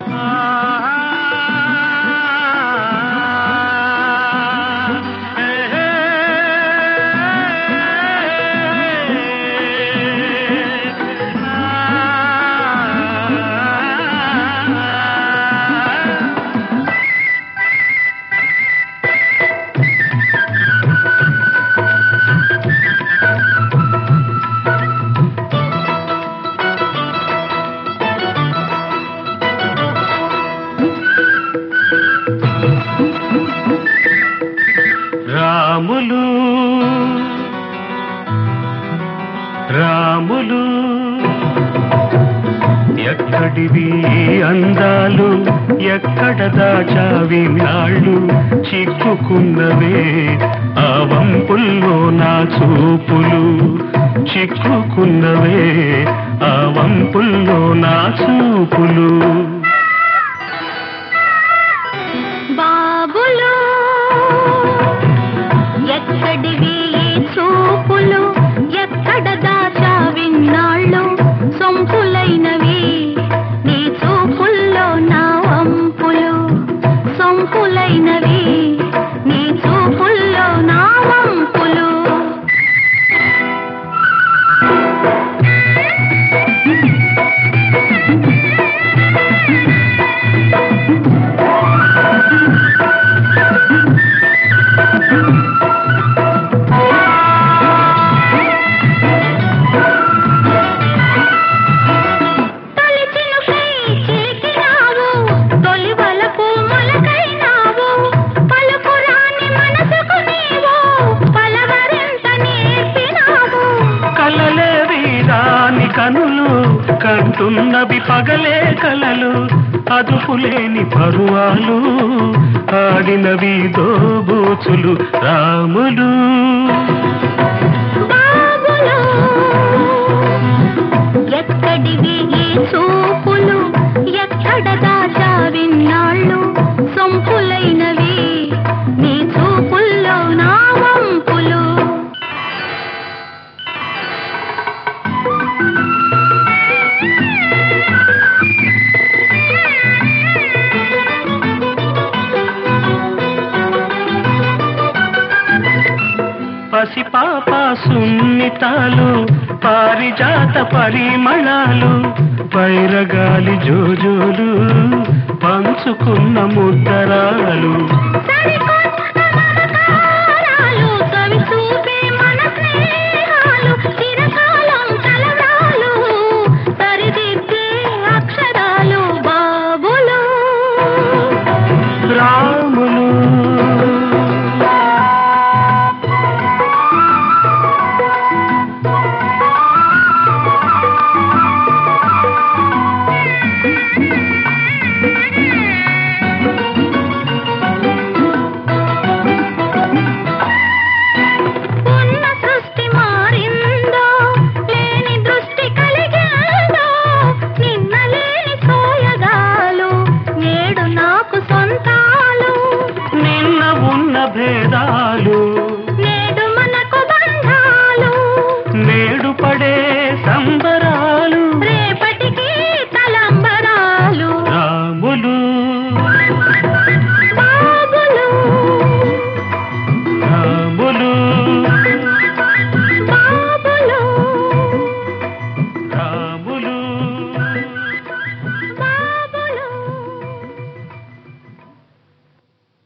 రాములు రాములు ఎక్కడివి ఈ అందాలు ఎక్కడ దాచావి నాళ్ళు చిక్కుకున్నవే ఆ వంపుల్లో నా చూపులు చిక్కుకున్నవే ఆ వంపుల్లో నా చూపులు బాబులు ఎక్కడివి ఈ చూపులు ఎక్కడ దాచా విన్నాళ్ళు సొంపులైనవి నీ చూపుల్లో నా వంపులు సొంపులైనవి నీ చూపుల్లో నా వంపులు తొలిచినుకై చిలికినావు, తొలి వలపు మొలకైనావు. పలుకురాని మనసుకు నీవు పలవరింత నేర్పినావు. కలలే వీరాని కనులు కంటున్నవి పగలే కలలు అదుపులేని పరువాలు ఆడినవి దోబూచులు రాములు బాబులు, ఎక్కడివి ఈ చూపులు ఎక్కడ దాచా విన్నాళ్ళు సొంపులైనవి నీ చూపుల్లో నా వంపులు పసిపాప సున్నితాలు పారిజాత పరిమళాలు పైరగాలి జోజు